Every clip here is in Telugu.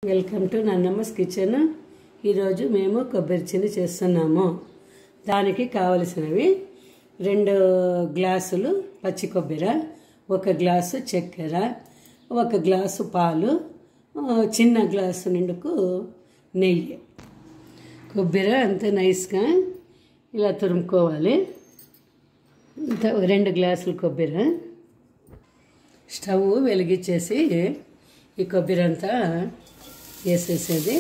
వెల్కమ్ టు నన్నమ్మస్ కిచెన్ ఈరోజు మేము కొబ్బరి చిన్ని చేస్తున్నాము దానికి కావలసినవి రెండు గ్లాసులు పచ్చి కొబ్బరి ఒక గ్లాసు చక్కెర ఒక గ్లాసు పాలు ఆ, చిన్న గ్లాసు నిండుకు నెయ్యి కొబ్బరి అంత నైస్గా ఇలా తురుముకోవాలి ఇంత రెండు గ్లాసులు కొబ్బరి స్టవ్ వెలిగించేసి ఈ కొబ్బరి అంతా వేసేసేది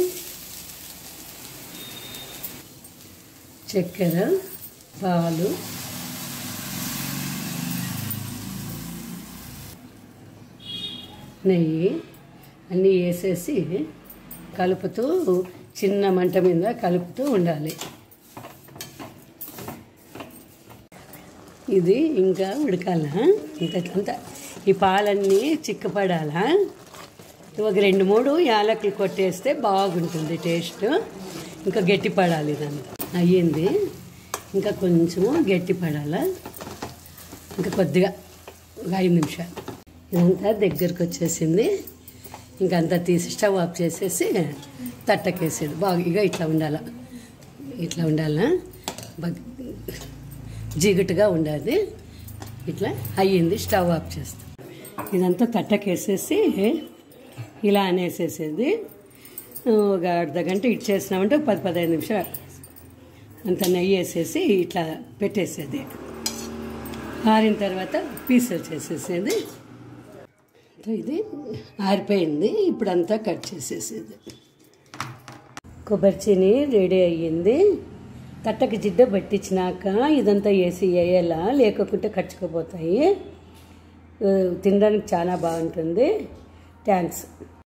చక్కెర పాలు నెయ్యి అన్నీ వేసేసి కలుపుతూ చిన్న మంట మీద కలుపుతూ ఉండాలి ఇది ఇంకా ఉడకాలా ఇంత అంత ఈ పాలన్నీ చిక్కపడాలా ఒక రెండు మూడు యాలకులు కొట్టేస్తే బాగుంటుంది టేస్ట్ ఇంకా గట్టి పడాలి ఇదంతా అయ్యింది ఇంకా కొంచెము గట్టి పడాలా ఇంకా కొద్దిగా ఒక ఐదు నిమిషాలు ఇదంతా దగ్గరకు వచ్చేసింది ఇంకంతా తీసి స్టవ్ ఆఫ్ చేసేసి తట్టకేసేది బాగా ఇక ఇట్లా ఉండాల ఇట్లా ఉండాలా బాగా జిగుటుగా ఉండాలి ఇట్లా అయ్యింది స్టవ్ ఆఫ్ చేస్తాం ఇదంతా తట్టకేసేసి ఇలా అనేసేసేది ఒక అర్ధ గంట ఇచ్చేసినామంటే పది పదహైదు నిమిషాలు అంత నెయ్యి వేసేసి ఇట్లా పెట్టేసేది ఆరిన తర్వాత పీసులు చేసేసేది సో ఇది ఆరిపోయింది ఇప్పుడు అంతా కట్ చేసేసేది కొబ్బరి చీని రెడీ అయ్యింది తట్టకి జిడ్డ పట్టించినాక ఇదంతా వేసి వేయాలా లేకపోతే కచ్చుకుపోతాయి ఆ, తినడానికి చాలా బాగుంటుంది థ్యాంక్స్